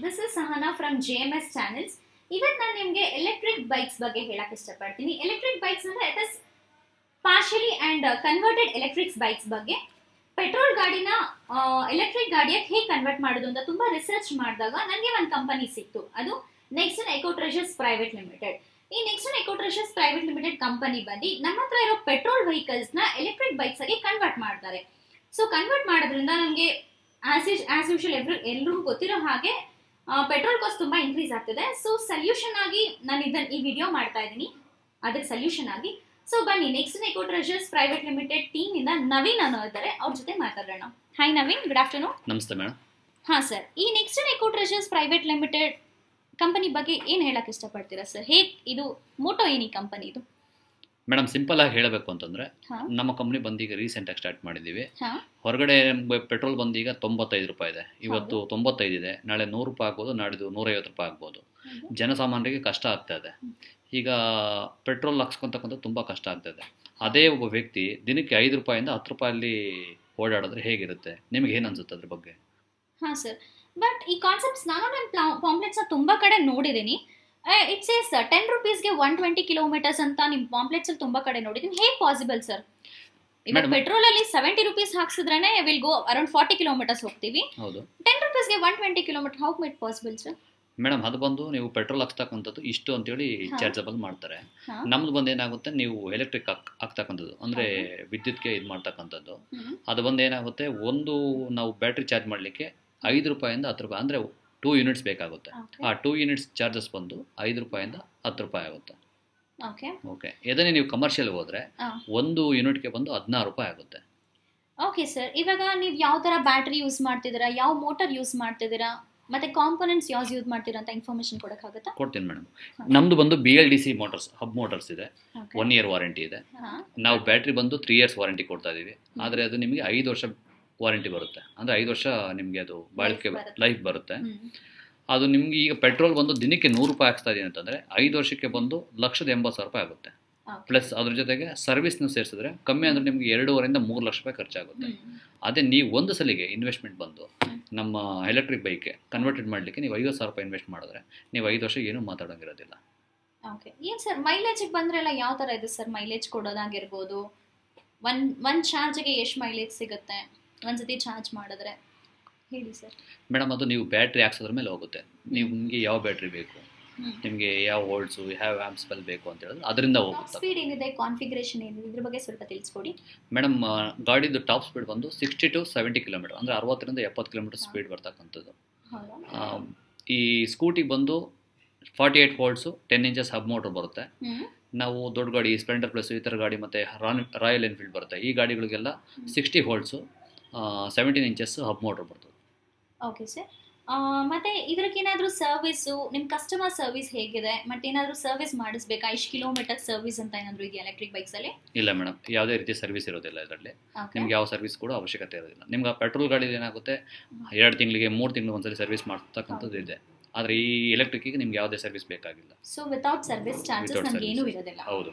This is Sahana from J M S channels ಇವತ್ತು ನಾನು ನಿಮಗೆ ಎಲೆಕ್ಟ್ರಿಕ್ ಬೈಕ್ಸ್ ಬಗ್ಗೆ ಹೇಳಕ್ ಇಷ್ಟಪಡ್ತೀನಿ ಎಲೆಕ್ಟ್ರಿಕ್ ಬೈಕ್ಸ್ ಅಂದ್ರೆ it is partially and converted electrics bikes ಬಗ್ಗೆ ಪೆಟ್ರೋಲ್ ಗಾಡಿನ ಎಲೆಕ್ಟ್ರಿಕ್ ಗಾಡಿಯಾಗಿ ಹೇಗೆ ಕನ್ವರ್ಟ್ ಮಾಡೋದು ಅಂತ ತುಂಬಾ ರಿಸರ್ಚ್ ಮಾಡಿದಾಗ ನನಗೆ ಒಂದು ಕಂಪನಿ ಸಿಕ್ತು ಅದು Nexon eco treasures private limited ಈ Nexon eco treasures private limited company ಬಂದು ನಮ್ಮ ಹತ್ರ ಇರೋ ಪೆಟ್ರೋಲ್ ವೆಹಿಕಲ್ಸ್ ನ ಎಲೆಕ್ಟ್ರಿಕ್ ಬೈಕ್ಸ್ ಆಗಿ ಕನ್ವರ್ಟ್ ಮಾಡ್ತಾರೆ ಸೊ ಕನ್ವರ್ಟ್ ಮಾಡೋದ್ರಿಂದ ನಮಗೆ ಆಸ್ ಆಸ್ ಯೂಶುವಲ್ ಎಲ್ರು ಎಲ್ರಿಗೂ ಗೊತ್ತಿರೋ ಹಾಗೆ ಪೆಟ್ರೋಲ್ ಕಾಸ್ಟ್ ತುಂಬಾ ಇನ್ಕ್ರೀಸ್ ಆಗ್ತಿದೆ ಸೊ ಸೊಲ್ಯೂಷನ್ ಆಗಿ ನಾನು ಇದನ್ನ ಈ ವಿಡಿಯೋ ಮಾಡ್ತಾ ಇದ್ದೀನಿ ಅದಕ್ಕೆ ಸೊಲ್ಯೂಷನ್ ಆಗಿ ಸೊ ಬನ್ನಿ next eco treasures private limited team ಇಂದ ನವೀನ್ ಅನ್ನೋ ಇದ್ದಾರೆ ಅವ್ರ ಜೊತೆ ಮಾತಾಡೋಣ ಹಾಯ್ ನವೀನ್ ಗುಡ್ ಆಫ್ಟರ್ನೂನ್ ನಮಸ್ತೆ ಮೇಡಮ್ ಹಾ ಸರ್ ಈ next eco treasures private limited company ಬಗ್ಗೆ ಏನು ಹೇಳಕ್ ಇಷ್ಟಪಡ್ತೀರಾ ಸರ್ ಹೇಗೆ ಇದು ಮೋಟೋ ಏನಿ ಕಂಪನಿ ಇದು ಮೇಡಮ್ ಸಿಂಪಲ್ ಆಗಿ ಹೇಳಬೇಕು ಅಂತಂದ್ರೆ ಹಾ. ನಮ್ಮ ಕಂಪ್ನಿ ಬಂದೀಗ ರೀಸೆಂಟ್ ಆಗಿ ಸ್ಟಾರ್ಟ್ ಮಾಡಿದ್ದೀವಿ ಹಾ. ಹೊರಗಡೆ ಪೆಟ್ರೋಲ್ ಬಂದೀಗ ತೊಂಬತ್ತೈದು ರೂಪಾಯಿ ಇದೆ ಇವತ್ತು ತೊಂಬತ್ತೈದು ಇದೆ ನಾಳೆ ನೂರು ರೂಪಾಯಿ ಆಗ್ಬೋದು ನಾಡಿದ್ದು ನೂರೈವತ್ತು ರೂಪಾಯಿ ಆಗ್ಬೋದು ಜನಸಾಮಾನ್ಯರಿಗೆ ಕಷ್ಟ ಆಗ್ತಾ ಇದೆ ಈಗ ಪೆಟ್ರೋಲ್ ಹಾಕ್ಸ್ಕೊಂತಕ್ಕಂಥ ತುಂಬ ಕಷ್ಟ ಆಗ್ತಾ ಇದೆ ಅದೇ ಒಬ್ಬ ವ್ಯಕ್ತಿ ದಿನಕ್ಕೆ ಐದು ರೂಪಾಯಿಂದ ಹತ್ತು ರೂಪಾಯಲ್ಲಿ ಓಡಾಡಿದ್ರೆ ಹೇಗಿರುತ್ತೆ ನಿಮಗೆ ಏನು ಅನ್ಸುತ್ತೆ ಅದ್ರ ಬಗ್ಗೆ ಹಾ ಸರ್ ಬಟ್ ಈ ಕಾನ್ಸೆಪ್ಟ್ಸ್ ನಾನು ನನ್ನ ಪಾಂಪ್ಲೆಟ್ಸ್ ತುಂಬಾ ಕಡೆ ನೋಡಿದ್ದೀನಿ ಇಟ್ಸ್ ಏಸ್ ಟೆನ್ ರುಪೀಸ್ಗೆ ಒನ್ ಟ್ವೆಂಟಿ ಕಿಲೋಮೀಟರ್ಸ್ ಅಂತ ನಿಮ್ಮ ಪಾಂಪ್ಲೆಟ್ಸ್ ಅಲ್ಲಿ ತುಂಬಾ ಕಡೆ ನೋಡಿದ್ದೀನಿ ಹೇಗೆ ಪಾಸಿಬಲ್ ಸರ್ ಇವಾಗ Madam- ಪೆಟ್ರೋಲ್ ಅಲ್ಲಿ ಸೆವೆಂಟಿ ರುಪೀಸ್ ಹಾಕ್ಸಿದ್ರೇನೆ will go around forty kilometres ಹೋಗ್ತೀವಿ ಹೌದು ಟೆನ್ ರುಪೀಸ್ಗೆ one twenty kilometre how mate possible sir madam ಅದು ಬಂದು ನೀವು ಪೆಟ್ರೋಲ್ ಹಾಕ್ತಕ್ಕಂಥದ್ದು ಇಷ್ಟು ಅಂತೇಳಿ ಹಾ. ಚಾರ್ಜಬಲ್ ಮಾಡ್ತಾರೆ ಹಾ. ನಮ್ದು ಬಂದು ಏನಾಗುತ್ತೆ ನೀವು ಎಲೆಕ್ಟ್ರಿಕ್ ಹಾಕ್ ಹಾಕ್ತಕ್ಕಂಥದ್ದು ಅಂದರೆ ವಿದ್ಯುತ್ಗೆ ಇದು ಮಾಡ್ತಕ್ಕಂಥದ್ದು ಅದು ಬಂದು ಏನಾಗುತ್ತೆ ಒಂದು ನಾವು ಬ್ಯಾಟ್ರಿ ಚಾರ್ಜ್ ಮಾಡಲಿಕ್ಕೆ ಐದು ರೂಪಾಯಿಂದ ಹತ್ತು ರೂಪಾಯಿ ಅಂದರೆ ಟೂ ಯೂನಿಟ್ಸ್ ಬೇಕಾಗುತ್ತೆ ಆ ಟೂ ಯೂನಿಟ್ಸ್ ಚಾರ್ಜಸ್ ಬಂದು ಐದು ರೂಪಾಯಿಂದ ಹತ್ತು ರೂಪಾಯಿ ಆಗುತ್ತೆ ಓಕೆ ಓಕೆ ಇದನ್ನೇ ನೀವು ಕಮರ್ಷಿಯಲ್ ಹೋದರೆ ಹಾ. ಒಂದು ಯೂನಿಟ್ಗೆ ಬಂದು ಹದಿನಾರು ರೂಪಾಯಿ ಆಗುತ್ತೆ ಓಕೆ ಸರ್ ಇವಾಗ ನೀವು ಯಾವ ತರ ಬ್ಯಾಟ್ರಿ ಯೂಸ್ ಮಾಡ್ತಿದ್ದೀರಾ ಯಾವ ಮೋಟರ್ ಯೂಸ್ ಮಾಡ್ತಿದ್ದೀರಾ ಮತ್ತೆ ಕಾಂಪೊನೆಂಟ್ಸ್ ಯಾವ್ದು ಯೂಸ್ ಮಾಡ್ತೀರಾ ಅಂತ ಇನ್ಫಾರ್ಮೇಶನ್ ಕೊಡಕ್ಕಾಗತ್ತಾ ಕೊಡ್ತೀನಿ ಮೇಡಮ್ ಹಾ. ನಮ್ಮದು ಬಂದು B L D C motors hub motors ಇದೆ Okay. ಒನ್ ಇಯರ್ ವಾರಂಟಿ ಇದೆ ಹಾ. ನಾವು ಬ್ಯಾಟ್ರಿ ಬಂದು ತ್ರೀ ಇಯರ್ಸ್ ವಾರಂಟಿ ಕೊಡ್ತಾ ಇದ್ದೀವಿ ಆದರೆ ಅದು ನಿಮಗೆ ಐದು ವರ್ಷ ವಾರಂಟಿ ಬರುತ್ತೆ ಅಂದರೆ ಐದು ವರ್ಷ ನಿಮಗೆ ಅದು ಬಾಳಿಕೆ ಬರುತ್ತೆ. ಲೈಫ್ ಬರುತ್ತೆ ಹ್ಮ್. ಅದು ನಿಮ್ಗೆ ಈಗ ಪೆಟ್ರೋಲ್ ಬಂದು ದಿನಕ್ಕೆ ನೂರು ರೂಪಾಯಿ ಹಾಕ್ಸ್ತಾ ಇದೀನಿ ಅಂತಂದರೆ ಐದು ವರ್ಷಕ್ಕೆ ಬಂದು ಲಕ್ಷದ ಎಂಬತ್ತು ಸಾವಿರ ರೂಪಾಯಿ ಆಗುತ್ತೆ Okay. ಪ್ಲಸ್ ಅದ್ರ ಜೊತೆಗೆ ಸರ್ವಿಸ್ನ ಸೇರಿಸಿದ್ರೆ ಕಮ್ಮಿ ಅಂದರೆ ನಿಮಗೆ ಎರಡೂವರೆಯಿಂದ ಮೂರು ಲಕ್ಷ ರೂಪಾಯಿ ಖರ್ಚಾಗುತ್ತೆ ಹ್ಮ್. ಅದೇ ನೀವು ಒಂದು ಸಲಿಗೆ ಇನ್ವೆಸ್ಟ್ಮೆಂಟ್ ಬಂದು ಹ್ಮ್. ನಮ್ಮ ಎಲೆಕ್ಟ್ರಿಕ್ ಬೈಕ್ಗೆ ಕನ್ವರ್ಟೆಡ್ ಮಾಡಲಿಕ್ಕೆ ನೀವು ಐವತ್ತು ಸಾವಿರ ರೂಪಾಯಿ ಇನ್ವೆಸ್ಟ್ ಮಾಡಿದ್ರೆ ನೀವು ಐದು ವರ್ಷ ಏನೂ ಮಾತಾಡೋಂಗಿರೋದಿಲ್ಲ ಓಕೆ ಏನು ಸರ್ ಮೈಲೇಜಿಗೆ ಬಂದ್ರೆಲ್ಲ ಯಾವ ಥರ ಇದೆ ಸರ್ ಮೈಲೇಜ್ ಕೊಡೋದಾಗಿರ್ಬೋದು ಒನ್ ಒನ್ ಚಾರ್ಜ್ಗೆ ಎಷ್ಟು ಮೈಲೇಜ್ ಸಿಗುತ್ತೆ ಒಂದ್ಸತಿ ಚಾರ್ಜ್ ಮಾಡಿದ್ರೆ ಹೇಳಿ ಸರ್ ಮೇಡಮ್ ಅದು ನೀವು ಬ್ಯಾಟ್ರಿ ಹಾಕ್ಸೋದ್ರ ಮೇಲೆ ಹೋಗುತ್ತೆ ನೀವು ನಿಮಗೆ ಯಾವ ಬ್ಯಾಟ್ರಿ ಬೇಕು ನಿಮಗೆ ಯಾವ ವೋಲ್ಟ್ಸು ಯಾವ ಆ್ಯಮ್ಸ್ಪೆಲ್ ಬೇಕು ಅಂತ ಹೇಳಿದ್ರೆ ಅದರಿಂದ ಹೋಗುತ್ತೆ ಸ್ಪೀಡ್ ಏನಿದೆ ಕಾನ್ಫಿಗರೇಷನ್ ಏನಿದೆ ಇದ್ರ ಬಗ್ಗೆ ಸ್ವಲ್ಪ ತಿಳಿಸ್ಕೊಡಿ ಮೇಡಮ್ ಗಾಡಿದು ಟಾಪ್ ಸ್ಪೀಡ್ ಬಂದು ಸಿಕ್ಸ್ಟಿ ಟು ಸೆವೆಂಟಿ ಕಿಲೋಮೀಟರ್ ಅಂದರೆ ಅರವತ್ತರಿಂದ ಎಪ್ಪತ್ತು ಕಿಲೋಮೀಟರ್ ಸ್ಪೀಡ್ ಬರ್ತಕ್ಕಂಥದ್ದು ಹೌದಾ ಆ, ಈ ಸ್ಕೂಟಿಗೆ ಬಂದು forty eight volts ten inches hub motor ಬರುತ್ತೆ ಹ್ಮ್ ನಾವು ದೊಡ್ಡ ಗಾಡಿ ಸ್ಪ್ಲೆಂಡರ್ ಪ್ಲಸ್ ಈ ಥರ ಗಾಡಿ ಮತ್ತು ರಾನ್ ರಾಯಲ್ ಎನ್ಫೀಲ್ಡ್ ಬರುತ್ತೆ ಈ ಗಾಡಿಗಳಿಗೆಲ್ಲ sixty volts seventeen inches hub motor ಬರ್ತದೆ ಓಕೆ ಸರ್ ಮತ್ತೆ ಇದಕ್ಕೇನಾದರೂ ಸರ್ವಿಸು ನಿಮ್ಮ ಕಸ್ಟಮರ್ ಸರ್ವಿಸ್ ಹೇಗಿದೆ ಮತ್ತೆ ಏನಾದರೂ ಸರ್ವಿಸ್ ಮಾಡಿಸ್ಬೇಕಾ ಇಷ್ಟು ಕಿಲೋಮೀಟರ್ ಸರ್ವಿಸ್ ಅಂತ ಏನಾದರೂ ಇದೆಯಾ ಎಲೆಕ್ಟ್ರಿಕ್ ಬೈಕ್ಸಲ್ಲಿ ಇಲ್ಲ ಮೇಡಮ್ ಯಾವುದೇ ರೀತಿ ಸರ್ವಿಸ್ ಇರೋದಿಲ್ಲ ಇದರಲ್ಲಿ ಓಕೆ ನಿಮ್ಗೆ ಯಾವ ಸರ್ವಿಸ್ ಕೂಡ ಅವಶ್ಯಕತೆ ಇರೋದಿಲ್ಲ ನಿಮ್ಗೆ ಪೆಟ್ರೋಲ್ ಗಾಡಿ ಏನಾಗುತ್ತೆ ಎರಡು ತಿಂಗಳಿಗೆ ಮೂರು ತಿಂಗಳು ಒಂದ್ಸಲಿ ಸರ್ವಿಸ್ ಮಾಡ್ತಕ್ಕಂಥದ್ದು ಇದೆ ಆದರೆ ಈ ಎಲೆಕ್ಟ್ರಿಕ್ಕಿಗೆ ನಿಮ್ಗೆ ಯಾವುದೇ ಸರ್ವಿಸ್ ಬೇಕಾಗಿಲ್ಲ so without service charges Without ನಮ್ಗೆ ಏನೂ service. ಇರೋದಿಲ್ಲ ಹೌದು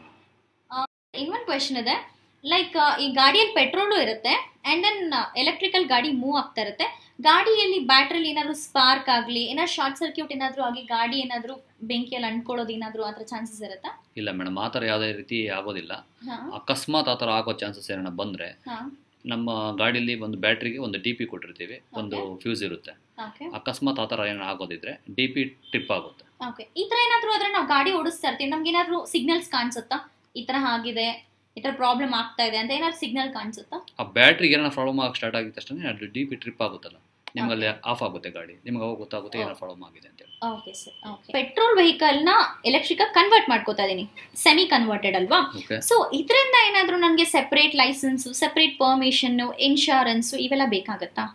ಇನ್ನೊಂದು ಕ್ವೆಶನ್ ಇದೆ ಲೈಕ್ ಈ ಗಾಡಿಯಲ್ಲಿ ಪೆಟ್ರೋಲು ಇರುತ್ತೆ ಆ್ಯಂಡ್ ದೆನ್ ಎಲೆಕ್ಟ್ರಿಕಲ್ ಗಾಡಿ ಮೂವ್ ಆಗ್ತಾ ಇರುತ್ತೆ ಗಾಡಿಯಲ್ಲಿ ಬ್ಯಾಟ್ರಿಲಿ ಏನಾದರೂ ಸ್ಪಾರ್ಕ್ ಆಗಲಿ ಏನಾದ್ರು ಶಾರ್ಟ್ ಸರ್ಕ್ಯೂಟ್ ಏನಾದರೂ ಆಗಿ ಗಾಡಿ ಏನಾದರೂ ಬೆಂಕಿಯಲ್ಲಿ ಅಂಟ್ಕೊಳ್ಳೋದು ಏನಾದರೂ ಆ ಥರ ಚಾನ್ಸಸ್ ಇರುತ್ತಾ ಇಲ್ಲ ಮೇಡಮ್ ಆ ಥರ ಯಾವುದೇ ರೀತಿ ಆಗೋದಿಲ್ಲ ಹಾಂ ಅಕಸ್ಮಾತ್ ಆ ಥರ ಆಗೋ ಚಾನ್ಸಸ್ ಏನಾರ ಬಂದರೆ ಹಾಂ ನಮ್ಮ ಗಾಡೀಲಿ ಒಂದು ಬ್ಯಾಟ್ರಿಗೆ ಒಂದು ಡಿ ಪಿ ಕೊಟ್ಟಿರ್ತೀವಿ ಒಂದು ಫ್ಯೂಸ್ ಇರುತ್ತೆ ಓಕೆ ಅಕಸ್ಮಾತ್ ಆ ಥರ ಏನಾರು ಆಗೋದಿದ್ರೆ ಡಿ ಪಿ ಟ್ರಿಪ್ ಆಗುತ್ತೆ ಓಕೆ ಈ ಥರ ಏನಾದರೂ ಆದ್ರೆ ನಾವು ಗಾಡಿ ಓಡಿಸ್ತಾ ಇರ್ತೀವಿ ನಮ್ಗೆ ಏನಾದರೂ ಸಿಗ್ನಲ್ಸ್ ಕಾಣಿಸುತ್ತಾ ಈ ಥರ ಆಗಿದೆ ಈ ಥರ ಪ್ರಾಬ್ಲಮ್ ಆಗ್ತಾ ಇದೆ ಅಂತ ಏನಾದ್ರು ಸಿಗ್ನಲ್ ಕಾಣಿಸುತ್ತಾ ಆ ಬ್ಯಾಟ್ರಿಗೆ ಏನಾರು ಪ್ರಾಬ್ಲಮ್ ಆಗಿ ಸ್ಟಾರ್ಟ್ ಆಗಿದ ತಕ್ಷಣ ಅದು ಡಿ ಪಿ ಟ್ರಿಪ್ ಆಗುತ್ತಲ್ಲ ನಿಮ್ಗೆ ಅಲ್ಲಿ ಆಫ್ ಆಗುತ್ತೆ ಗಾಡಿ ನಿಮ್ಗೆ ಅವಾಗ ಗೊತ್ತಾಗುತ್ತೆ ಏನಾರು ಪ್ರಾಬ್ಲಮ್ ಆಗಿದೆ ಅಂತೇಳಿ ಓಕೆ ಸರ್ ಓಕೆ ಪೆಟ್ರೋಲ್ ವೆಹಿಕಲ್ನ ಎಲೆಕ್ಟ್ರಿಕ್ ಕನ್ವರ್ಟ್ ಮಾಡ್ಕೋತಾ ಇದೀನಿ ಸೆಮಿ ಕನ್ವರ್ಟೆಡ್ ಅಲ್ವಾ ಓಕೆ ಸೊ ಇದರಿಂದ ಏನಾದರೂ ನನಗೆ separate licence separate permission insurance ಇವೆಲ್ಲ ಬೇಕಾಗತ್ತಾ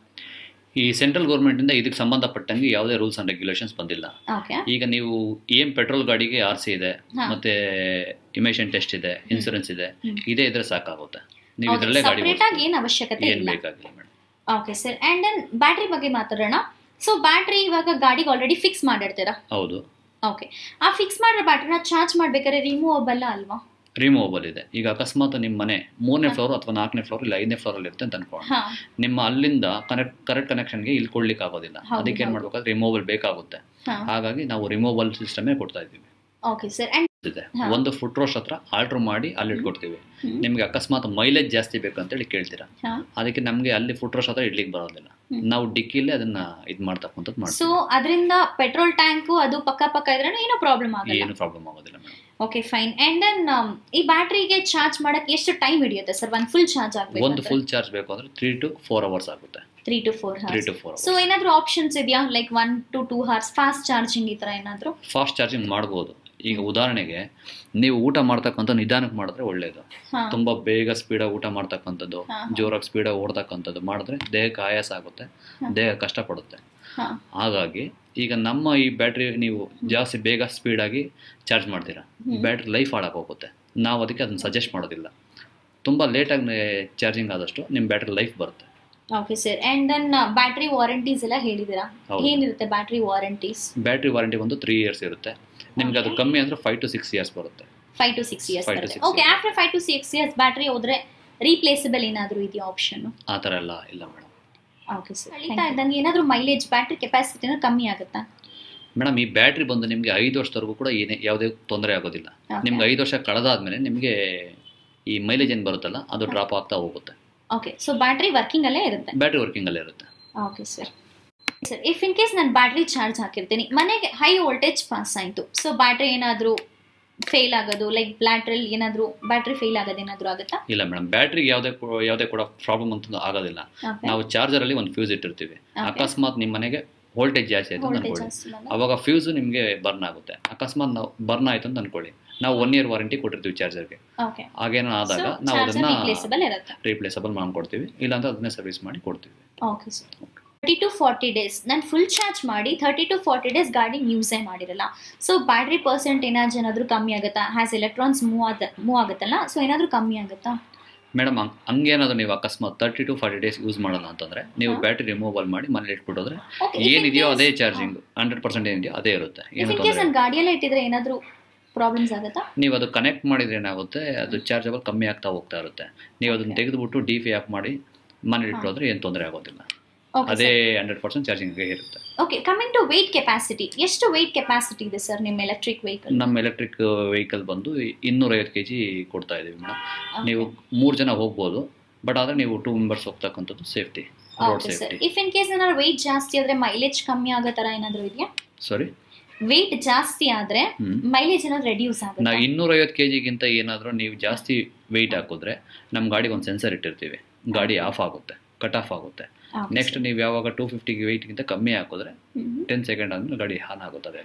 ಈ ಸೆಂಟ್ರಲ್ ಗೌರ್ಮೆಂಟಿಂದ ಇದಕ್ಕೆ ಸಂಬಂಧಪಟ್ಟಂಗೆ ಯಾವುದೇ ರೂಲ್ಸ್ ಆ್ಯಂಡ್ ರೆಗ್ಯುಲೇಷನ್ಸ್ ಬಂದಿಲ್ಲ ಓಕೆ ಈಗ ನೀವು ಏನ್ ಪೆಟ್ರೋಲ್ ಗಾಡಿಗೆ ಆರ್ ಸಿ ಇದೆ ಹಾ. ಮತ್ತೆ ಇಮಿಷನ್ ಟೆಸ್ಟ್ ಇದೆ ಇನ್ಸೂರೆನ್ಸ್ ಇದೆ ಹ್ಮ್. ಇದೇ ಇದ್ರೆ ಸಾಕಾಗುತ್ತೆ ನೀವು ಇದರಲ್ಲೇ ಗಾಡಿ ಸಪ್ರೇಟ್ ಆಗಿ ಏನು ಅವಶ್ಯಕತೆ ಏನು ಇಲ್ಲ ಬೇಕಾಗಿಲ್ಲ madam okay sir and then battery ಬಗ್ಗೆ ಮಾತಾಡೋಣ ಸೊ ಬ್ಯಾಟ್ರಿ ಇವಾಗ ಗಾಡಿಗೆ ಆಲ್ರೆಡಿ ಫಿಕ್ಸ್ ಮಾಡಿರ್ತೀರಾ ಹೌದು ಓಕೆ ಆ ಫಿಕ್ಸ್ ಮಾಡಿರೋ ಬ್ಯಾಟ್ರಿನ ಚಾರ್ಜ್ ಮಾಡ್ಬೇಕಾದ್ರೆ ರಿಮೂವಬಲ್ ಅಲ್ವಾ ರಿಮೂವಬಲ್ ಇದೆ ಈಗ ಅಕಸ್ಮಾತ್ ನಿಮ್ಮ ಮನೆ ಮೂರನೇ ಫ್ಲೋರ್ ಅಥವಾ ನಾಲ್ಕನೇ ಫ್ಲೋರ್ ಇಲ್ಲ ಐದನೇ ಫ್ಲೋರಲ್ಲಿ ಇರುತ್ತೆ ಅಂತ ಅನ್ಕೊಳ್ಳೋಣ ಹಾ ನಿಮ್ಮ ಅಲ್ಲಿಂದ ಕನೆಕ್ಟ್ ಕರೆಕ್ಟ್ ಕನೆಕ್ಷನ್ಗೆ ಇಲ್ಲಿ ಕೊಡ್ಲಿಕ್ಕೆ ಆಗೋದಿಲ್ಲ ಹೌದು, ಅದಕ್ಕೆ ಏನು ಹೌದು. ಮಾಡ್ಬೇಕಾದ್ರೆ ರಿಮೂವಲ್ ಬೇಕಾಗುತ್ತೆ ಹಾ ಹಾಗಾಗಿ ನಾವು ರಿಮೂವಲ್ ಸಿಸ್ಟಮೇ ಕೊಡ್ತಾ ಇದ್ದೀವಿ ಓಕೆ ಸರ್ ಅಂಡ್ ಇದೆ ಹಾ. ಒಂದು ಫುಟ್ ರೋಸ್ಟ್ ಹತ್ರ ಆಲ್ಟ್ರ್ ಮಾಡಿ ಅಲ್ಲಿ ಇಟ್ಕೊಡ್ತೀವಿ ಹ್ಮ್. ನಿಮಗೆ ಅಕಸ್ಮಾತ್ ಮೈಲೇಜ್ ಜಾಸ್ತಿ ಬೇಕು ಅಂತೇಳಿ ಕೇಳ್ತೀರಾ ಹಾ. ಅದಕ್ಕೆ ನಮಗೆ ಅಲ್ಲಿ ಫುಟ್ ರೋಸ್ಟ್ ಹತ್ರ ಇಡ್ಲಿಕ್ಕೆ ಬರೋದಿಲ್ಲ ಹ್ಮ್. ನಾವು ಡಿಕ್ಕಿಲೇ ಅದನ್ನ ಇದು ಮಾಡ್ತಕ್ಕಂಥದ್ದು ಸೊ ಮಾಡ್ತೀವಿ ಅದರಿಂದ ಪೆಟ್ರೋಲ್ ಟ್ಯಾಂಕು ಅದು ಪಕ್ಕ ಪಕ್ಕ ಇದ್ರೆ ಏನೋ ಪ್ರಾಬ್ಲಮ್ ಆಗಲ್ಲ ಏನು ಪ್ರಾಬ್ಲಮ್ ಆಗೋದಿಲ್ಲ madam okay fine and then ಈ ಬ್ಯಾಟ್ರಿಗೆ ಚಾರ್ಜ್ ಮಾಡಕ್ ಎಷ್ಟು ಟೈಮ್ ಹಿಡಿಯುತ್ತೆ ಸರ್ ಒಂದು ಫುಲ್ ಚಾರ್ಜ್ ಒಂದು ಆಗಬೇಕು ಫುಲ್ ಚಾರ್ಜ್ ಬೇಕು ಅಂದ್ರೆ ತ್ರೀ ಟು ಫೋರ್ ಅವರ್ಸ್ ಆಗುತ್ತೆ three to four three hours to four so ಏನಾದ್ರೂ ಆಪ್ಷನ್ಸ್ ಇದೆಯಾ like one to two hours fast charging ಈ ತರ ಏನಾದ್ರು ಫಾಸ್ಟ್ ಚಾರ್ಜಿಂಗ್ ಮಾಡ್ಬೋದು ಈಗ ಉದಾಹರಣೆಗೆ ನೀವು ಊಟ ಮಾಡ್ತಕ್ಕಂಥ ನಿಧಾನಕ್ಕೆ ಮಾಡಿದ್ರೆ ಒಳ್ಳೇದು ಹಾ ತುಂಬ ಬೇಗ ಸ್ಪೀಡಾಗಿ ಊಟ ಮಾಡ್ತಕ್ಕಂಥದ್ದು ಹಾ, ಹಾ. ಜೋರಾಗಿ ಸ್ಪೀಡಾಗಿ ಓಡ್ತಕ್ಕಂಥದ್ದು ಮಾಡಿದ್ರೆ ದೇಹಕ್ಕೆ ಆಯಾಸ ಆಗುತ್ತೆ ಹಾ. ದೇಹ ಕಷ್ಟಪಡುತ್ತೆ ಹಾ ಹಾಗಾಗಿ ಈಗ ನಮ್ಮ ಈ ಬ್ಯಾಟ್ರಿ ನೀವು ಜಾಸ್ತಿ ಬೇಗ ಸ್ಪೀಡಾಗಿ ಚಾರ್ಜ್ ಮಾಡ್ತೀರಾ ಹ್ಮ್. ಬ್ಯಾಟ್ರಿ ಲೈಫ್ ಹಾಳಾಗಿ ಹೋಗುತ್ತೆ ನಾವು ಅದಕ್ಕೆ ಅದನ್ನು ಸಜೆಸ್ಟ್ ಮಾಡೋದಿಲ್ಲ ತುಂಬ ಲೇಟಾಗಿ ಚಾರ್ಜಿಂಗ್ ಆದಷ್ಟು ನಿಮ್ಮ ಬ್ಯಾಟ್ರಿ ಲೈಫ್ ಬರುತ್ತೆ okay sir and then battery warranties ಎಲ್ಲ ಹೇಳಿದಿರಾ ಹೌದು. ಏನಿರುತ್ತೆ ಬ್ಯಾಟ್ರಿ ವಾರಂಟೀಸ್ ಬ್ಯಾಟ್ರಿ ವಾರಂಟಿ ಒಂದು ತ್ರೀ ಇಯರ್ಸ್ ಇರುತ್ತೆ ನಿಮ್ಗೆ ಅದು ಕಮ್ಮಿ ಅಂದರೆ ಫೈವ್ ಟು ಸಿಕ್ಸ್ ಇಯರ್ಸ್ ಬರುತ್ತೆ five to six years Five to six okay after five to six years battery ಹೋದ್ರೆ ರೀಪ್ಲೇಸಬಲ್ ಏನಾದರೂ ಇದೆಯಾ ಆಪ್ಷನ್ ಆ ಥರ ಎಲ್ಲ ಇಲ್ಲ ಮೇಡಮ್ ಓಕೆ ಸರ್ ಕಳೀತಾ ಇದ್ದಂಗೆ ಏನಾದರೂ ಮೈಲೇಜ್ ಬ್ಯಾಟ್ರಿ ಕೆಪಾಸಿಟಿನ ಕಮ್ಮಿ ಆಗುತ್ತಾ ಮೇಡಮ್ ಈ ಬ್ಯಾಟ್ರಿ ಬಂದು ನಿಮಗೆ ಐದು ವರ್ಷದವರೆಗೂ ಕೂಡ ಏನೇ ಯಾವುದೇ ತೊಂದರೆ ಆಗೋದಿಲ್ಲ ನಿಮ್ಗೆ ಐದು ವರ್ಷ ಕಳೆದಾದ್ಮೇಲೆ ನಿಮಗೆ ಈ ಮೈಲೇಜ್ ಏನು ಬರುತ್ತಲ್ಲ ಅದು ಡ್ರಾಪ್ ಆಗ್ತಾ ಹೋಗುತ್ತೆ ಓಕೆ ಸೊ ಬ್ಯಾಟ್ರಿ ವರ್ಕಿಂಗ್ ಅಲ್ಲೇ ಇರುತ್ತೆ ಬ್ಯಾಟ್ರಿ ವರ್ಕಿಂಗಲ್ಲೇ ಇರುತ್ತೆ okay sir sir if in case ನಾನು ಬ್ಯಾಟ್ರಿ ಚಾರ್ಜ್ ಹಾಕಿರ್ತೀನಿ ಮನೆಗೆ ಹೈ ವೋಲ್ಟೇಜ್ ಪಾಸ್ ಆಯಿತು ಸೊ ಬ್ಯಾಟ್ರಿ ಏನಾದರೂ ಫೇಲ್ ಆಗೋದು ಲೈಕ್ ಬ್ಯಾಟ್ರಲ್ಲಿ ಏನಾದರೂ ಬ್ಯಾಟ್ರಿ ಫೇಲ್ ಆಗೋದು ಏನಾದರೂ ಆಗುತ್ತಾ ಇಲ್ಲ ಮೇಡಮ್ ಬ್ಯಾಟ್ರಿಗೆ ಯಾವುದೇ ಕೂ- ಯಾವುದೇ ಕೂಡ ಪ್ರಾಬ್ಲಮ್ ಅಂತ ಆಗೋದಿಲ್ಲ ಓಕೆ ನಾವು ಚಾರ್ಜರಲ್ಲಿ ಒಂದು ಫ್ಯೂಸ್ ಇಟ್ಟಿರ್ತೀವಿ ಅಕಸ್ಮಾತ್ ನಿಮ್ಮ ಮನೆಗೆ ವೋಲ್ಟೇಜ್ ಜಾಸ್ತಿ ಆಯ್ತು ಅಂತ ವೋಲ್ಟೇಜ್ ಅನ್ಕೊಳ್ಳಿ ಜಾಸ್ತಿ ಬಂದ್ರೆ? ಅವಾಗ ಫ್ಯೂಸು ನಿಮಗೆ ಬರ್ನ್ ಆಗುತ್ತೆ ಅಕಸ್ಮಾತ್ ನಾವು ಬರ್ನ್ ಆಯ್ತು ಅಂತ ಅನ್ಕೊಳ್ಳಿ ನಾವು ಒನ್ ಇಯರ್ ವಾರಂಟಿ ಕೊಟ್ಟಿರ್ತೀವಿ ಚಾರ್ಜರ್ಗೆ ಓಕೆ ಹಾಗೇನೋ ಆದಾಗ ಸೊ ನಾವು ಚಾರ್ಜರ್ ಅದನ್ನ ರೀಪ್ಲೇಸಬಲ್ ಇರುತ್ತೆ ರೀಪ್ಲೇಸಬಲ್ ಮಾಡ್ಕೊಡ್ತೀವಿ ಇಲ್ಲಾಂದ್ರೆ ಅದನ್ನೇ ಸರ್ವಿಸ್ ಮಾಡಿ ಕೊಡ್ತೀವಿ okay sir thirty to forty days ನಾನು ಫುಲ್ ಚಾರ್ಜ್ ಮಾಡಿ ಥರ್ಟಿ ಟು ಫಾರ್ಟಿ ಡೇಸ್ ಗಾಡಿ ಯೂಸೇ ಮಾಡಿರಲ್ಲ ಸೊ ಬ್ಯಾಟ್ರಿ ಪರ್ಸೆಂಟ್ ಏನಾದ್ರು ಏನಾದರೂ ಕಮ್ಮಿ ಆಗುತ್ತಾ ಹ್ಯಾಸ್ ಎಲೆಕ್ಟ್ರಾನ್ಸ್ ಮೂವ್ ಆದ ಮೂವ್ ಆಗುತ್ತಲ್ಲ ಸೊ ಏನಾದರೂ ಕಮ್ಮಿ ಆಗುತ್ತಾ ಮೇಡಮ್ ಹಂಗೇನಾದ್ರು ನೀವು ಅಕಸ್ಮಾತ್ thirty to forty days use ಮಾಡಲ್ಲ ಅಂತಂದ್ರೆ ನೀವು ಹಾ. ಬ್ಯಾಟ್ರಿ ರಿಮೂವಲ್ ಮಾಡಿ ಮನೇಲಿ ಇಟ್ಬಿಟ್ಟೋದ್ರೆ ಓಕೆ ಏನಿದೆಯೋ ಅದೇ ಚಾರ್ಜಿಂಗ್ ಹಂಡ್ರೆಡ್ ಪರ್ಸೆಂಟ್ ಏನಿದೆಯೋ ಅದೇ ಇರುತ್ತೆ ಏನು ಇನ್ ಕೇಸ್ ತೊಂದರೆ ನಾನು ಗಾಡಿಯಲ್ಲೇ ಇಟ್ಟಿದ್ರೆ ಏನಾದರೂ ಪ್ರಾಬ್ಲಮ್ಸ್ ಆಗುತ್ತಾ ನೀವು ಅದು ಕನೆಕ್ಟ್ ಮಾಡಿದ್ರೆ ಏನಾಗುತ್ತೆ ಅದು ಚಾರ್ಜಬಲ್ ಕಮ್ಮಿ ಆಗ್ತಾ ಹೋಗ್ತಾ ಇರುತ್ತೆ ನೀವು ಅದನ್ನ Okay. ತೆಗೆದುಬಿಟ್ಟು ಡಿ ಪಿ ಆಫ್ ಮಾಡಿ ಮನೇಲಿ ಇಟ್ಟೋದ್ರೆ ಏನು ತೊಂದರೆ ಆಗೋದಿಲ್ಲ ಓಕೆ ಅದೇ ಹಂಡ್ರೆಡ್ ಪರ್ಸೆಂಟ್ ಚಾರ್ಜಿಂಗ್ ಇರುತ್ತೆ okay coming to weight capacity ಎಷ್ಟು ವೆಯ್ಟ್ ಕೆಪಾಸಿಟಿ ಇದೆ ಸರ್ ನಿಮ್ಮ ಎಲೆಕ್ಟ್ರಿಕ್ ವೆಹಿಕಲ್ ನಮ್ಮ ಎಲೆಕ್ಟ್ರಿಕ್ ವೆಹಿಕಲ್ ಬಂದು ಇನ್ನೂರೈವತ್ತು ಕೆ ಜಿ ಕೊಡ್ತಾ ಇದ್ದೀವಿ ಮೇಡಮ್ ನೀವು ಮೂರು ಜನ ಹೋಗ್ಬೋದು ಬಟ್ ಆದರೆ ನೀವು ಟೂ ಮೆಂಬರ್ಸ್ ಹೋಗ್ತಕ್ಕಂಥದ್ದು safety road okay sir safety if in case ಏನಾದ್ರು ವೆಯ್ಟ್ ಜಾಸ್ತಿ ಆದರೆ ಮೈಲೇಜ್ ಕಮ್ಮಿ ಆಗೋ ಥರ ಏನಾದರೂ ಇದೆಯಾ ಸಾರಿ ವೆಯ್ಟ್ ಜಾಸ್ತಿ ಆದರೆ ಹ್ಞೂ ಮೈಲೇಜ್ ಏನಾದ್ರು ರೆಡ್ಯೂಸ್ ಆಗುತ್ತೆ ನಾವು ಇನ್ನೂರೈವತ್ತು ಕೆ ಜಿಗಿಂತ ಏನಾದರೂ ನೀವು ಜಾಸ್ತಿ ವೆಯ್ಟ್ ಹಾಕಿದ್ರೆ ನಮ್ಮ ಗಾಡಿಗೆ ಒಂದು ಸೆನ್ಸರ್ ಇಟ್ಟಿರ್ತೀವಿ ಗಾಡಿ ಆಫ್ ಆಗುತ್ತೆ ಕಟ್ ಆಫ್ ಆಗುತ್ತೆ ನೆಕ್ಸ್ಟ್ ನೀವು ಯಾವಾಗ ಟೂ ಫಿಫ್ಟಿಗೆ ವೆಯ್ಟ್ಗಿಂತ ಕಮ್ಮಿ ಹಾಕಿದ್ರೆ ಟೆನ್ ಸೆಕೆಂಡ್ ಆದಮೇಲೆ ಗಾಡಿ ಆನ್ ಆಗುತ್ತದೆ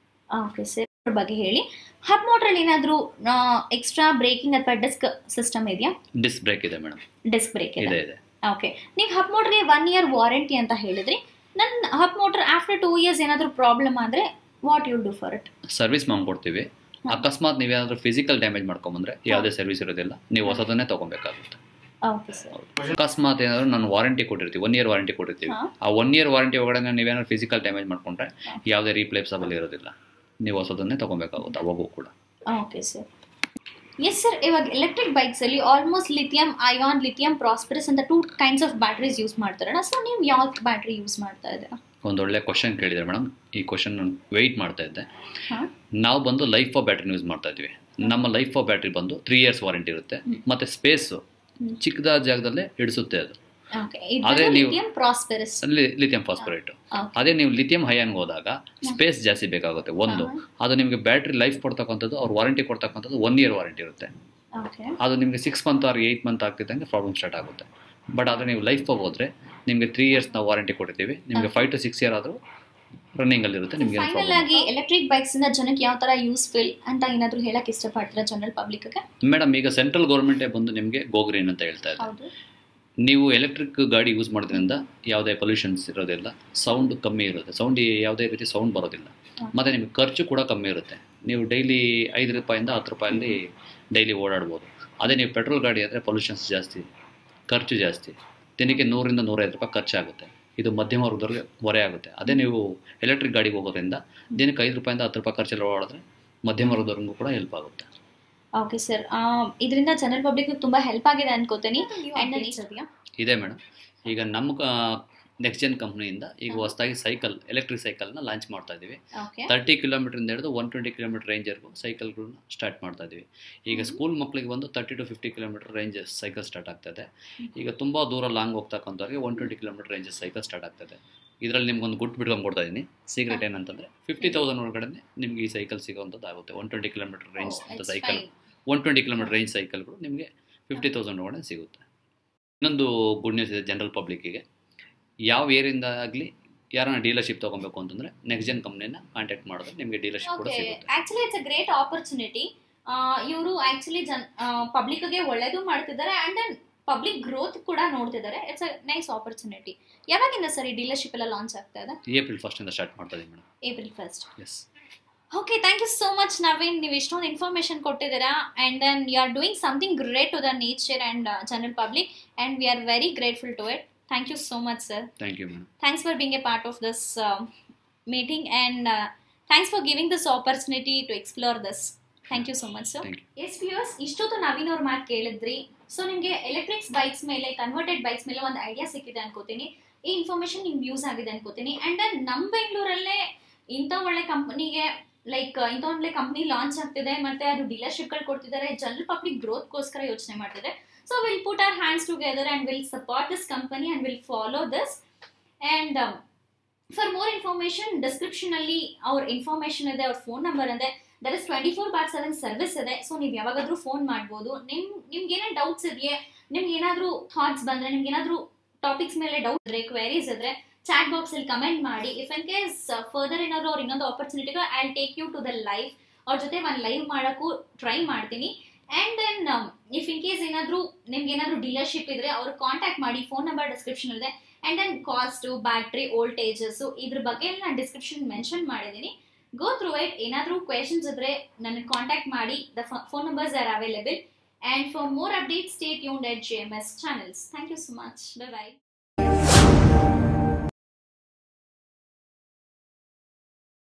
ಓಕೆ ಸರ್ ಅದ್ರ ಬಗ್ಗೆ ಹೇಳಿ ಹಬ್ ಮೋಟ್ರಲ್ಲಿ ಏನಾದರೂ ಎಕ್ಸ್ಟ್ರಾ ಬ್ರೇಕಿಂಗ್ ಅಥವಾ ಡಿಸ್ಕ್ ಸಿಸ್ಟಮ್ ಇದೆಯಾ ಡಿಸ್ ಬ್ರೇಕ್ ಇದೆ ಮೇಡಮ್ ಡಿಸ್ಕ್ ಬ್ರೇಕ್ ಇದೆ ಇದೆ ಇದೆ ಓಕೆ ನೀವು ಹಬ್ ಮೋಟ್ರಿಗೆ ಒನ್ ಇಯರ್ ವಾರಂಟಿ ಅಂತ ಹೇಳಿದ್ರಿ ನನ್ನ hub motor after two years ಏನಾದರೂ ಪ್ರಾಬ್ಲಮ್ ಆದರೆ what you'll do for it service ಮಾಡ್ಕೊಡ್ತೀವಿ ಹಾ. ಅಕಸ್ಮಾತ್ ನೀವೇನಾದರೂ ಫಿಸಿಕಲ್ ಡ್ಯಾಮೇಜ್ ಮಾಡ್ಕೊಂಬಂದ್ರೆ ಯಾವುದೇ ಸರ್ವಿಸ್ ಇರೋದಿಲ್ಲ ನೀವು ಹೊಸದನ್ನೇ ತೊಗೊಬೇಕಾಗುತ್ತೆ ಓಕೆ ಸರ್ ಅಕಸ್ಮಾತ್ ಏನಾದರೂ ನಾನು ವಾರಂಟಿ ಕೊಟ್ಟಿರ್ತೀವಿ ಒನ್ ಇಯರ್ ವಾರಂಟಿ ಕೊಟ್ಟಿರ್ತೀವಿ ಹಾ. ಆ ಒನ್ ಇಯರ್ ವಾರಂಟಿ ಒಳಗಡೆ ನೀವೇನಾದ್ರು ಫಿಸಿಕಲ್ ಡ್ಯಾಮೇಜ್ ಮಾಡ್ಕೊಂಡ್ರೆ ಹಾ. ಯಾವುದೇ ರೀಪ್ಲೇಸಬಲ್ ಇರೋದಿಲ್ಲ ನೀವು ಹೊಸದನ್ನೇ ತೊಗೊಬೇಕಾಗುತ್ತೆ ಅವಾಗೂ ಕೂಡ ಓಕೆ ಸರ್ ಎಸ್ ಸರ್ ಇವಾಗ ಎಲೆಕ್ಟ್ರಿಕ್ ಬೈಕ್ಸಲ್ಲಿ almost lithium ion lithium prosperous ಅಂತ two kinds of batteries use ಮಾಡ್ತಾರಲ್ಲ ಸೊ ನೀವು ಯಾವ ಬ್ಯಾಟ್ರಿ ಯೂಸ್ ಮಾಡ್ತಾ ಇದ್ದೀರಾ ಒಂದೊಳ್ಳೆ ಕ್ವಶನ್ ಕೇಳಿದ್ರೆ ಮೇಡಮ್ ಈ ಕ್ವಶನ್ ವೆಯ್ಟ್ ಮಾಡ್ತಾ ಇದ್ದೆ ಹಾಂ ನಾವು ಬಂದು ಲೈಫ್ ಆಫ್ ಬ್ಯಾಟ್ರಿನ ಯೂಸ್ ಮಾಡ್ತಾ ಇದ್ವಿ ನಮ್ಮ ಲೈಫ್ ಆಫ್ ಬ್ಯಾಟ್ರಿ ಬಂದು ತ್ರೀ ಇಯರ್ಸ್ ವಾರಂಟಿ ಇರುತ್ತೆ ಹ್ಮ್. ಮತ್ತು ಸ್ಪೇಸು ಹ್ಮ್. ಚಿಕ್ಕದಾದ ಜಾಗದಲ್ಲೇ ಹಿಡಿಸುತ್ತೆ ಅದು ಓಕೆ ಅದೇ ಇದು ನೀವು- ಲಿಥಿಯಂ ಪ್ರಾಸ್ಪರಸ್ ಅಲ್ಲಿ ಲಿಥಿಯಂ ಫಾಸ್ಫರೇಟು ಅದೇ ನೀವು ಲಿಥಿಯಂ ಹೈಯಾನ್ಗೆ ಹೋದಾಗ ಸ್ಪೇಸ್ ಜಾಸ್ತಿ ಬೇಕಾಗುತ್ತೆ ಒಂದು ಅದು ನಿಮಗೆ ಬ್ಯಾಟ್ರಿ ಲೈಫ್ ಕೊಡ್ತಕ್ಕಂಥದ್ದು ಅವ್ರು ವಾರಂಟಿ ಕೊಡ್ತಕ್ಕಂಥದ್ದು ಒನ್ ಇಯರ್ ವಾರಂಟಿ ಇರುತ್ತೆ ಓಕೆ ಅದು ನಿಮಗೆ six month or eight month ಆಗ್ತಿದ್ದಂಗೆ ಪ್ರಾಬ್ಲಮ್ ಸ್ಟಾರ್ಟ್ ಆಗುತ್ತೆ ಬಟ್ ಆದರೆ ನೀವು ಲೈಫ್ ಹೋದ್ರೆ ನಿಮಗೆ ತ್ರೀ ಇಯರ್ಸ್ ನಾವು ವಾರಂಟಿ ಕೊಟ್ಟಿರ್ತೀವಿ ನಿಮಗೆ ಫೈವ್ ಟು ಸಿಕ್ಸ್ ಇಯರ್ ಆದರೂ ರನ್ನಿಂಗಲ್ಲಿ ಇರುತ್ತೆ ನಿಮಗೆ ಏನು ಫೈನಲ್ ಪ್ರಾಬ್ಲಮ್ ಆಗಿ ಎಲೆಕ್ಟ್ರಿಕ್ ಬೈಕ್ಸ್ ಇಂದ ಜನಕ್ಕೆ ಯಾವ ತರ ಯೂಸ್ಫುಲ್ ಅಂತ ಏನಾದರೂ ಹೇಳಕ್ ಇಷ್ಟಪಡ್ತೀರಾ ಜನರಲ್ ಪಬ್ಲಿಕ್ಗೆ ಮೇಡಮ್ ಈಗ ಸೆಂಟ್ರಲ್ ಗೌರ್ಮೆಂಟೇ ಬಂದು ನಿಮಗೆ ಗೋಗ್ರೀನ್ ಅಂತ ಹೇಳ್ತಾ ಇದೆ ಹೌದು ನೀವು ಎಲೆಕ್ಟ್ರಿಕ್ ಗಾಡಿ ಯೂಸ್ ಮಾಡೋದ್ರಿಂದ ಯಾವುದೇ ಪೊಲ್ಯೂಷನ್ಸ್ ಇರೋದಿಲ್ಲ ಸೌಂಡ್ ಕಮ್ಮಿ ಇರುತ್ತೆ ಸೌಂಡ್ ಯಾವುದೇ ರೀತಿ ಸೌಂಡ್ ಬರೋದಿಲ್ಲ ಹಾ. ಮತ್ತು ನಿಮಗೆ ಖರ್ಚು ಕೂಡ ಕಮ್ಮಿ ಇರುತ್ತೆ ನೀವು ಡೈಲಿ ಐದು ರೂಪಾಯಿಂದ ಹತ್ತು ರೂಪಾಯಲ್ಲಿ ಡೈಲಿ ಓಡಾಡ್ಬೋದು ಅದೇ ನೀವು ಪೆಟ್ರೋಲ್ ಗಾಡಿ ಆದರೆ ಪೊಲ್ಯೂಷನ್ಸ್ ಜಾಸ್ತಿ ಖರ್ಚು ಜಾಸ್ತಿ ದಿನಕ್ಕೆ ನೂರಿಂದ ನೂರೈದು ರೂಪಾಯಿ ಖರ್ಚಾಗುತ್ತೆ ಇದು ಮಧ್ಯಮ ವರ್ಗದವ್ರಿಗೆ ಹೊರೆ ಆಗುತ್ತೆ ಅದೇ ನೀವು ಎಲೆಕ್ಟ್ರಿಕ್ ಗಾಡಿಗೆ ಹೋಗೋದ್ರಿಂದ ದಿನಕ್ಕೆ ಐದು ರೂಪಾಯಿಂದ ಹತ್ತು ರೂಪಾಯಿ ಖರ್ಚಲ್ಲಿ ಓಡಾಡಿದ್ರೆ ಮಧ್ಯಮ ವರ್ಗದವ್ರಿಗೂ ಕೂಡ ಹೆಲ್ಪ್ ಆಗುತ್ತೆ ಓಕೆ ಸರ್ ಇದರಿಂದ ಜನರಲ್ ಪಬ್ಲಿಕ್ ತುಂಬಾ ಹೆಲ್ಪ್ ಆಗಿದೆ ಅನ್ಕೋತೀನಿ And then- ಇದೆಯಾ ಇದೆ ಮೇಡಮ್ ಈಗ ನಮ್ಮ ನೆಕ್ಸ್ಟ್ ಜೆನ್ ಕಂಪ್ನಿಯಿಂದ ಈಗ ಹ್ಮ್. ಹೊಸದಾಗಿ ಸೈಕಲ್ ಎಲೆಕ್ಟ್ರಿಕ್ ಸೈಕಲ್ನ ಲಾಂಚ್ ಮಾಡ್ತಾ ಇದ್ದೀವಿ ಓಕೆ ತರ್ಟಿ ಕಿಲೋಮೀಟ್ರಿಂದ ಹಿಡಿದು ಒನ್ ಟ್ವೆಂಟಿ ಕಿಲೋಮೀಟರ್ ರೇಂಜರ್ಗೂ ಸೈಕಲ್ಗಳನ್ನ ಸ್ಟಾರ್ಟ್ ಮಾಡ್ತಾ ಇದ್ದೀವಿ ಈಗ ಹ್ಮ್. ಸ್ಕೂಲ್ ಮಕ್ಕಳಿಗೆ ಬಂದು thirty to fifty kilometre range cycle start ಆಗ್ತದೆ ಈಗ ತುಂಬ ದೂರ ಲಾಂಗ್ ಹೋಗ್ತಕ್ಕಂಥವ್ರಿಗೆ one twenty kilometre range cycle start ಆಗ್ತದೆ ಇದರಲ್ಲಿ ನಿಮ್ಗೊಂದು ಗುಡ್ ಬಿಟ್ಕೊಂಡು ಕೊಡ್ತಾ ಇದ್ದೀನಿ ಸೀಕ್ರೆಟ್ ಏನಂತಂದರೆ ಫಿಫ್ಟಿ ತೌಸಂಡ್ ಒಳಗಡೆ ನಿಮಗೆ ಈ ಸೈಕಲ್ ಸಿಗೋವಂಥದ್ದು ಆಗುತ್ತೆ ಒನ್ ಟ್ವೆಂಟಿ ಕಿಲೋಮೀಟರ್ ರೇಂಜ್ ಅಂತ cycle one twenty kilometre range ಸೈಕಲ್ಗಳು ನಿಮಗೆ ಫಿಫ್ಟಿ ತೌಸಂಡ್ ಒಳಗಡೆ ಸಿಗುತ್ತೆ ಇನ್ನೊಂದು ಗುಡ್ ನ್ಯೂಸ್ ಇದೆ ಜನರಲ್ ಪಬ್ಲಿಕ್ಕಿಗೆ ಯಾವ ಏರಿಂದ ಆಗಲಿ ಯಾರನ್ನ ಡೀಲರ್ಶಿಪ್ ತೊಗೊಬೇಕು ಅಂತಂದರೆ ನೆಕ್ಸ್ಟ್ ಜೆನ್ ಕಂಪ್ನಿನ ಕಾಂಟ್ಯಾಕ್ಟ್ ಮಾಡಿದ್ರೆ ನಿಮಗೆ ಡೀಲರ್ಶಿಪ್ ಕೂಡ ಓಕೆ ಸಿಗುತ್ತೆ actually it's a great opportunity ಇವರು ಆಕ್ಚುಲಿ ಜನ್ ಪಬ್ಲಿಕ್ಗೆ ಒಳ್ಳೇದು ಮಾಡ್ತಿದ್ದಾರೆ ಅಂಡ್ ದೆನ್ ಪಬ್ಲಿಕ್ ಗ್ರೋತ್ ಕೂಡ ನೋಡ್ತಿದ್ದಾರೆ ಇಟ್ಸ್ ಅ ನೈಸ್ ಆಪರ್ಚುನಿಟಿ ಯಾವಾಗಿಂದ ಸರ್ ಈ ಡೀಲರ್ಶಿಪ್ ಎಲ್ಲ ಲಾಂಚ್ ಆಗ್ತಾ ಇದೆ ಏಪ್ರಿಲ್ ಫಸ್ಟಿಂದ ಸ್ಟಾರ್ಟ್ ಮಾಡ್ತಾ ಇದ್ದೀವಿ madam April first yes okay thank you so much Naveen ನೀವು ಇಷ್ಟೊಂದು ಇನ್ಫಾರ್ಮೇಶನ್ ಕೊಟ್ಟಿದ್ದೀರಾ and then you are doing something great to the nature and general public and we are very grateful to it thank you so much sir thank you madam thanks for being a part of this uh, meeting and uh, thanks for giving this opportunity to explore this thank you so much sir Thank you. Yes viewers ಇಷ್ಟೊತ್ತು ನವೀನ್ ಅವ್ರ ಮಾತು ಕೇಳಿದ್ರಿ so ನಿಮಗೆ electrics bikes ಮೇಲೆ converted bikes ಮೇಲೆ ಒಂದು idea ಸಿಕ್ಕಿದೆ ಅನ್ಕೋತೀನಿ ಈ ಇನ್ಫಾರ್ಮೇಶನ್ ನಿಮ್ಗೆ ಯೂಸ್ ಆಗಿದೆ ಅನ್ಕೋತೀನಿ ಅಂಡ್ ದೆನ್ ನಮ್ಮ ಬೆಂಗಳೂರಲ್ಲೇ ಇಂಥ ಒಳ್ಳೆ ಕಂಪನಿಗೆ ಲೈಕ್ ಇಂಥ ಒಳ್ಳೆ ಕಂಪ್ನಿ ಲಾಂಚ್ ಆಗ್ತಿದೆ ಮತ್ತೆ ಅದು ಡೀಲರ್ಶಿಪ್ಗಳು ಕೊಡ್ತಿದ್ದಾರೆ ಜನರಲ್ ಪಬ್ಲಿಕ್ ಗ್ರೋತ್ಗೋಸ್ಕರ ಯೋಚನೆ ಮಾಡ್ತಿದ್ದಾರೆ so will put our hands together and will support this company and will follow this and for more information description ಅಲ್ಲಿ ಅವ್ರ ಇನ್ಫಾರ್ಮೇಶನ್ ಇದೆ ಅವ್ರ ಫೋನ್ ನಂಬರ್ ಇದೆ there is twenty four bar seven service ಇದೆ so ನೀವು ಯಾವಾಗಾದ್ರೂ phone ಮಾಡ್ಬೋದು ನಿಮ್ ನಿಮ್ಗೆ ಏನೇ ಡೌಟ್ಸ್ ಇದೆಯೇ ನಿಮ್ಗೆ ಏನಾದ್ರೂ ಥಾಟ್ಸ್ ಬಂದ್ರೆ ನಿಮ್ಗೆ ಏನಾದ್ರೂ ಟಾಪಿಕ್ಸ್ ಮೇಲೆ ಡೌಟ್ ಇದ್ರೆ ಕ್ವೆರೀಸ್ ಇದ್ರೆ ಚಾಟ್ ಬಾಕ್ಸ್ ಅಲ್ಲಿ ಕಮೆಂಟ್ ಮಾಡಿ ಇಫ್ ಇನ್ ಕೇಸ್ ಫರ್ದರ್ ಏನಾದ್ರು ಅವ್ರ ಇನ್ನೊಂದು ಆಪರ್ಚುನಿಟಿಗೆ I take you to the live ಅವ್ರ ಜೊತೆ ಒಂದು ಲೈವ್ ಮಾಡೋಕ್ಕೂ ಟ್ರೈ ಮಾಡ್ತೀನಿ and then if in case ಏನಾದರೂ ನಿಮ್ಗೆ ಏನಾದರೂ ಡೀಲರ್ಶಿಪ್ ಇದ್ರೆ ಅವ್ರು ಕಾಂಟ್ಯಾಕ್ಟ್ ಮಾಡಿ ಫೋನ್ ನಂಬರ್ ಡಿಸ್ಕ್ರಿಪ್ಷನ್ ಇದೆ and then cost battery voltages ಇದ್ರ ಬಗ್ಗೆ ಎಲ್ಲ ನಾನು ಡಿಸ್ಕ್ರಿಪ್ಷನ್ ಮೆನ್ಷನ್ ಮಾಡಿದ್ದೀನಿ ಗೋ ಥ್ರೂ ಇಟ್ ಏನಾದರೂ ಕ್ವೆಶನ್ಸ್ ಇದ್ರೆ ನನಗೆ ಕಾಂಟ್ಯಾಕ್ಟ್ ಮಾಡಿ the phone numbers are available and for more updates stay tuned at J M S channels thank you so much bye by